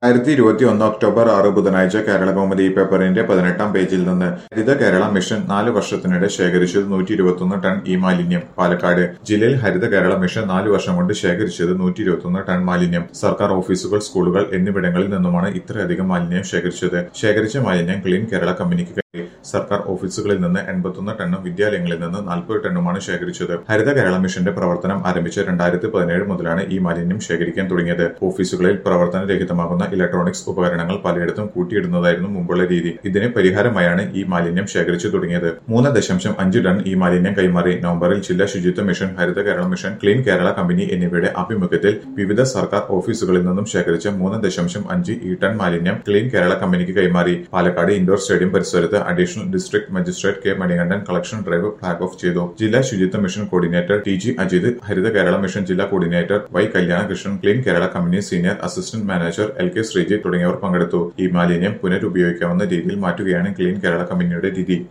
ആയിരത്തി ഇരുപത്തി ഒന്ന് ഒക്ടോബർ ആറ് ബുധനാഴ്ച കേരള കൗമുദി പേപ്പറിന്റെ പതിനെട്ടാം പേജിൽ നിന്ന് ഹരിത കേരള മിഷൻ നാല് വർഷത്തിനിടെ ശേഖരിച്ചത് നൂറ്റി ഇരുപത്തൊന്ന് ടൺ ഇ മാലിന്യം പാലക്കാട് ജില്ലയിൽ ഹരിത കേരള മിഷൻ നാല് വർഷം കൊണ്ട് ശേഖരിച്ചത് നൂറ്റി ഇരുപത്തൊന്ന് ടൺ മാലിന്യം സർക്കാർ ഓഫീസുകൾ സ്കൂളുകൾ എന്നിവിടങ്ങളിൽ നിന്നുമാണ് ഇത്രയധികം മാലിന്യം ശേഖരിച്ചത് ശേഖരിച്ച മാലിന്യം ക്ലീൻ കേരള കമ്പനിക്ക് കൈമാറി സർക്കാർ ഓഫീസുകളിൽ നിന്ന് എൺപത്തൊന്ന് ടണ്ണും വിദ്യാലയങ്ങളിൽ നിന്ന് നാൽപ്പത് ടണ്ണുമാണ് ശേഖരിച്ചത് ഹരിത കേരള മിഷന്റെ പ്രവർത്തനം ആരംഭിച്ച രണ്ടായിരത്തി പതിനേഴ് മുതലാണ് ഈ മാലിന്യം ശേഖരിക്കാൻ തുടങ്ങിയത് ഓഫീസുകളിൽ പ്രവർത്തനരഹിതമാകുന്ന ഇലക്ട്രോണിക്സ് ഉപകരണങ്ങൾ പലയിടത്തും കൂട്ടിയിടുന്നതായിരുന്നു മുമ്പുള്ള രീതി ഇതിന് പരിഹാരമായാണ് ഈ മാലിന്യം ശേഖരിച്ചു തുടങ്ങിയത് മൂന്ന് ദശാംശം അഞ്ച് ടൺ ഈ മാലിന്യം കൈമാറി നവംബറിൽ ജില്ലാ ശുചിത്വ mission Haritha Kerala mission clean Kerala company എന്നിവയുടെ ആഭിമുഖ്യത്തിൽ വിവിധ സർക്കാർ ഓഫീസുകളിൽ നിന്നും ശേഖരിച്ച മൂന്ന് ദശാംശം അഞ്ച് ഈ ടൺ മാലിന്യം ക്ലീൻ കേരള കമ്പനിക്ക് കൈമാറി പാലക്കാട് ഇൻഡോർ സ്റ്റേഡിയം പരിസരത്ത് additional district magistrate K Manikandan collection drive flag off ചെയ്തു ജില്ലാ ശുചിത്വ mission coordinator T G Ajith Haritha Kerala mission ജില്ലാ coordinator Y Kalyanakrishnan clean Kerala company senior assistant manager L K Sreejith തുടങ്ങിയവർ പങ്കെടുത്തു ഈ മാലിന്യം പുനരുപയോഗിക്കാവുന്ന രീതിയിൽ മാറ്റുകയാണ് ക്ലീൻ കേരള കമ്പനിയുടെ രീതി